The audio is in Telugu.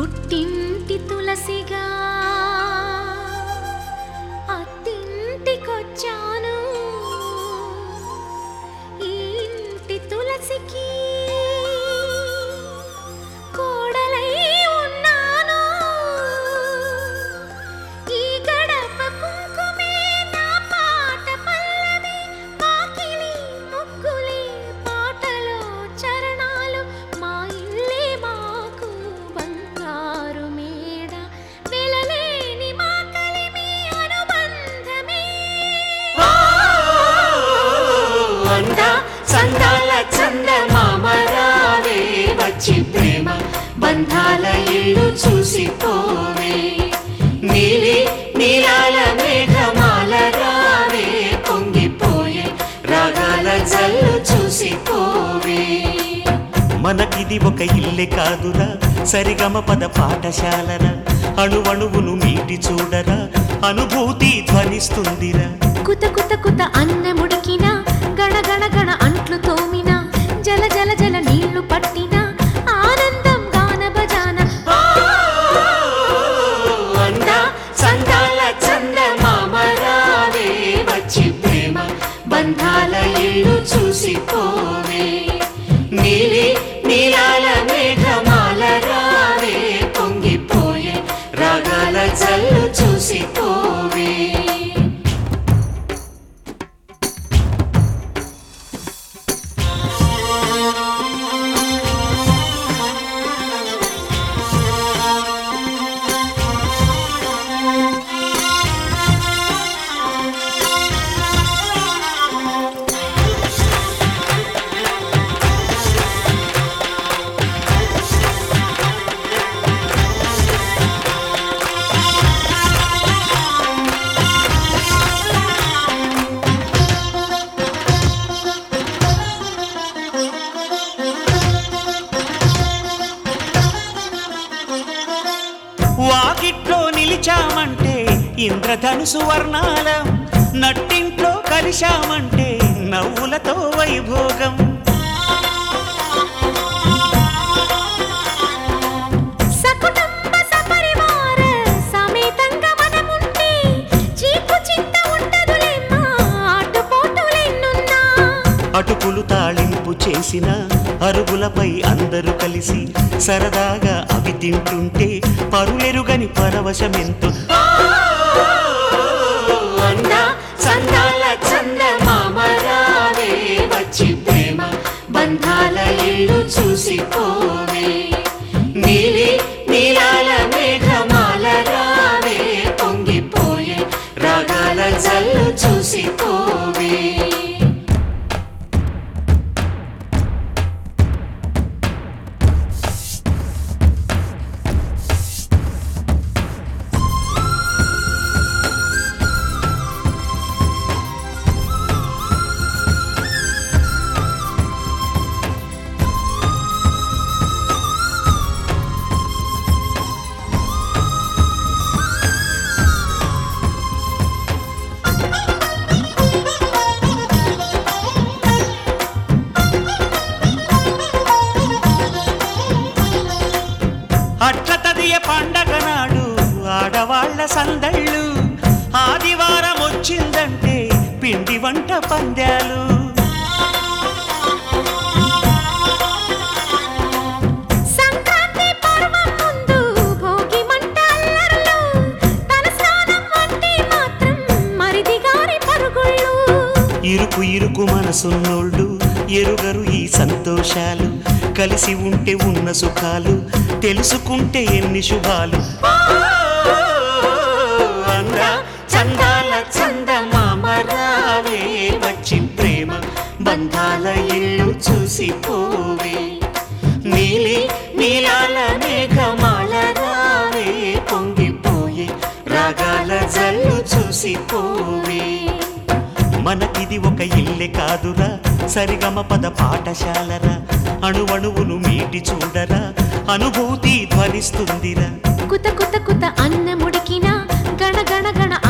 పుట్టింటి తులసిగా అత్తింటికొచ్చాను ఈ ఇంటి తులసికి కోడలై ఉన్నాను ఈ గడప కుంకుమే నా పాట పల్లవి పాకిలి ముగ్గులే పాటలో చరణాలు మా ఇల్లే మాకు బంగారు మేడ వెలలేని మా కలిమి అనుబంధమే అంద చందాల చంద మామరావే వచ్చి ప్రేమ బంధాల ఇల్లు చూసిపోవే నీలి నీలాల మేఘమాల రావే పొంగిపోయే రాగాల జల్లు చూసిపోవే మనకిది ఒక ఇల్లే కాదురా సరిగమ పద పాఠశాలరా అణువణువును మీటి చూడరా అనుభూతి ధ్వనిస్తుందిరా కుత కుత కుత అన్నముడికిన గణ గణ గణ అంట్లు తోమిన జల జల జల నీళ్లు పట్టిన ఆనందం గాన భజాన అంద చందాల చంద మామరావే వచ్చి ప్రేమ బంధాల ఇల్లు చూసిపోవే నీలి నీలాల మేఘమాల రావే పొంగిపోయే రాగాల జల్లు చూసిపోవే వాకిట్లో నిలిచామంటే ఇంద్రధనుసు వర్ణాలం నట్టింట్లో కలిశామంటే నవ్వులతో వైభోగం సకుటుంబ సపరివార సమేతంగా మనముంటే చీకు చింత ఉండదులేమ్మా ఆటుపోటులెన్నున్నా అటుకులు తాళింపు చేసిన అరుగులపై అందరూ కలిసి సరదాగా అవి తింటుంటే పరులెరుగని పరవశమెంతో అంద చందాల చంద మామరావే వచ్చి ప్రేమ బంధాల ఇల్లు చూసిపోవే నీలి నీలాల మేఘమాల రావే పొంగిపోయే రాగాల జల్లు చూసిపోవే అట్ల తదియ పండగ నాడు ఆడవాళ్ల సందళ్ళు ఆదివారం వచ్చిందంటే పిండి వంట పందాలు సంక్రాంతి పర్వం ముందు భోగి మంట అల్లర్లు తలస్నానం అంటే మాత్రం మరిది గారి పరుగుళ్ళు ఇరుకు ఇరుకు మనసున్నోళ్ళు ఎరుగరు ఈ సంతోషాలు కలిసి ఉంటే ఉన్న సుఖాలు తెలుసుకుంటే ఎన్ని శుభాలు అంద చందాల చంద మామరావే వచ్చి ప్రేమ బంధాల ఇల్లు చూసిపోవే నీలి నీలాల మేఘమాల రావే పొంగిపోయే రాగాల జల్లు చూసిపోవే మనకిది ఒక ఇల్లే కాదురా సరిగమ పద పాఠశాలరా అణువణువును మీటి చూడరా అనుభూతి ధ్వనిస్తుందిరా కుత కుత కుత అన్నముడికిన గణ గణ గణ